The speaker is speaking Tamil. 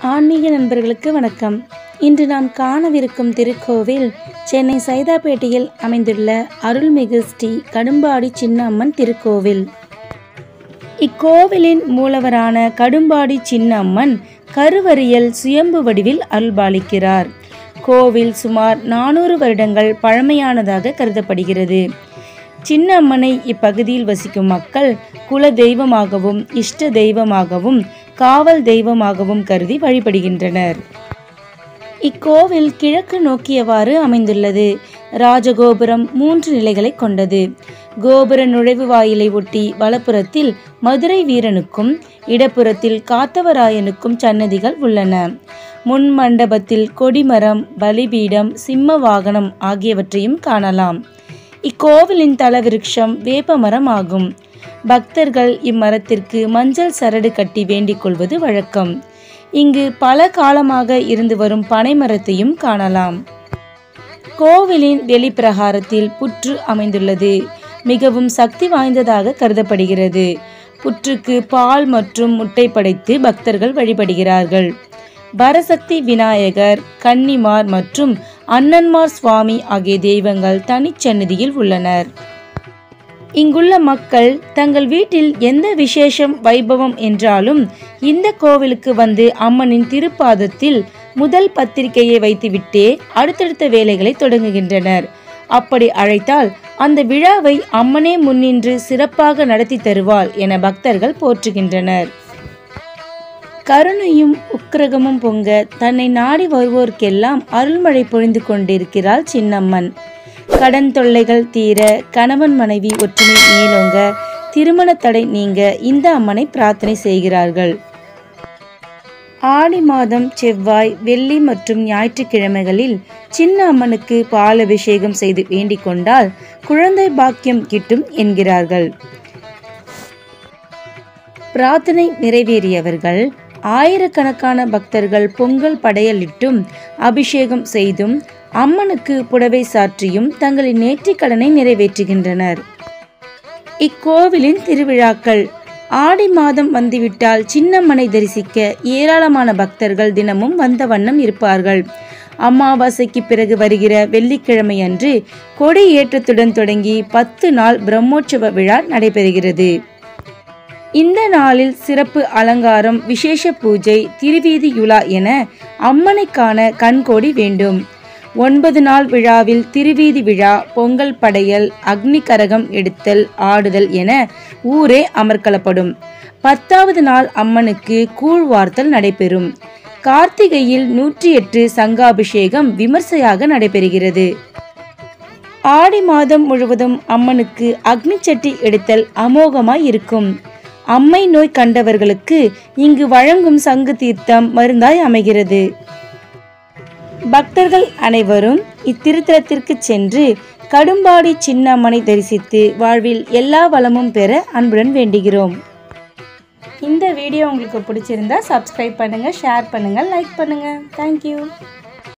ஆன்மீக நண்பர்களுக்கு வணக்கம் இன்று நாம் காணவிருக்கும் திருக்கோவில் சென்னை சைதாப்பேட்டையில் அமைந்துள்ள அருள்மிகு ஸ்ரீ கடும்பாடி சின்னம்மன் திருக்கோவில் இக்கோவிலின் மூலவரான கடும்பாடி சின்னம்மன் கருவறியல் சுயம்பு வடிவில் அருள்பாலிக்கிறார் கோவில் சுமார் நானூறு வருடங்கள் பழமையானதாக கருதப்படுகிறது சின்னம்மனை இப்பகுதியில் வசிக்கும் மக்கள் குல தெய்வமாகவும் இஷ்ட தெய்வமாகவும் காவல் தெய்வமாகவும் கருதி வழிபடுகின்றனர் இக்கோவில் கிழக்கு நோக்கியவாறு அமைந்துள்ளது ராஜகோபுரம் மூன்று நிலைகளை கொண்டது கோபுர நுழைவு வாயிலை ஒட்டி வலப்புறத்தில் மதுரை வீரனுக்கும் இடப்புறத்தில் காத்தவராயனுக்கும் சன்னதிகள் உள்ளன முன் மண்டபத்தில் கொடிமரம் பலிபீடம் சிம்ம வாகனம் ஆகியவற்றையும் காணலாம் இக்கோவிலின் தலவிருட்சம் வேப்பமரம் ஆகும் பக்தர்கள் இம்மரத்திற்கு மஞ்சள் சரடு கட்டி வேண்டிக் கொள்வது வழக்கம் இங்கு பல காலமாக இருந்து வரும் பனைமரத்தையும் காணலாம் கோவிலின் வெளிப்பிரகாரத்தில் புற்று அமைந்துள்ளது மிகவும் சக்தி வாய்ந்ததாக கருதப்படுகிறது புற்றுக்கு பால் மற்றும் முட்டை படைத்து பக்தர்கள் வழிபடுகிறார்கள் வரசக்தி விநாயகர் கன்னிமார் மற்றும் அண்ணன்மார் சுவாமி ஆகிய தெய்வங்கள் தனிச்சன்னதியில் உள்ளனர் இங்குள்ள மக்கள் தங்கள் வீட்டில் எந்த விசேஷம் வைபவம் என்றாலும் இந்த கோவிலுக்கு வந்து அம்மனின் திருப்பாதத்தில் முதல் பத்திரிகையை வைத்துவிட்டே அடுத்தடுத்த வேலைகளை தொடங்குகின்றனர் அப்படி அழைத்தால் அந்த விழாவை அம்மனே முன்னின்று சிறப்பாக நடத்தி தருவாள் என பக்தர்கள் போற்றுகின்றனர் கருணையும் உக்கிரகமும் பொங்க தன்னை நாடி வருவோர்க்கெல்லாம் அருள்மழை பொழிந்து கொண்டிருக்கிறாள் சின்னம்மன் கடன் தொல்லைகள் தீர கணவன் மனைவி ஒற்றுமை மேலோங்க திருமண தடை நீங்க இந்த அம்மனை பிரார்த்தனை செய்கிறார்கள் ஆடி மாதம் செவ்வாய் வெள்ளி மற்றும் ஞாயிற்றுக்கிழமைகளில் சின்ன அம்மனுக்கு பால் அபிஷேகம் செய்து வேண்டிக் கொண்டால் குழந்தை பாக்கியம் கிட்டும் என்கிறார்கள் பிரார்த்தனை நிறைவேறியவர்கள் ஆயிரக்கணக்கான பக்தர்கள் பொங்கல் படையலிட்டும் அபிஷேகம் செய்தும் அம்மனுக்கு புடவை சாற்றியும் தங்களின் நேர்த்திக் கடனை நிறைவேற்றுகின்றனர் இக்கோவிலின் திருவிழாக்கள் ஆடி மாதம் வந்துவிட்டால் சின்னம்மனை தரிசிக்க ஏராளமான பக்தர்கள் தினமும் வந்த வண்ணம் இருப்பார்கள் அமாவாசைக்கு பிறகு வருகிற வெள்ளிக்கிழமை அன்று கொடி ஏற்றத்துடன் தொடங்கி பத்து நாள் பிரம்மோற்சவ விழா நடைபெறுகிறது இந்த நாளில் சிறப்பு அலங்காரம் விசேஷ பூஜை திருவீதியுலா என அம்மனைக்கான கண்கோடி வேண்டும் ஒன்பது நாள் விழாவில் திருவீதி விழா பொங்கல் படையல் அக்னி கரகம் எடுத்தல் ஆடுதல் என ஊரே அமர்க்கலப்படும் பத்தாவது நாள் அம்மனுக்கு கூழ் வார்த்தல் நடைபெறும் கார்த்திகையில் நூற்றி எட்டு சங்காபிஷேகம் விமர்சையாக நடைபெறுகிறது ஆடி மாதம் முழுவதும் அம்மனுக்கு அக்னி சட்டி எடுத்தல் அமோகமாய் இருக்கும் அம்மை நோய் கண்டவர்களுக்கு இங்கு வழங்கும் சங்கு தீர்த்தம் மருந்தாய் அமைகிறது பக்தர்கள் அனைவரும் இத்திருத்தலத்திற்கு சென்று கடும்பாடி சின்னம்மனை தரிசித்து வாழ்வில் எல்லா வளமும் பெற அன்புடன் வேண்டுகிறோம் இந்த வீடியோ உங்களுக்கு பிடிச்சிருந்தா சப்ஸ்கிரைப் பண்ணுங்கள் ஷேர் பண்ணுங்கள் லைக் பண்ணுங்கள் தேங்க்யூ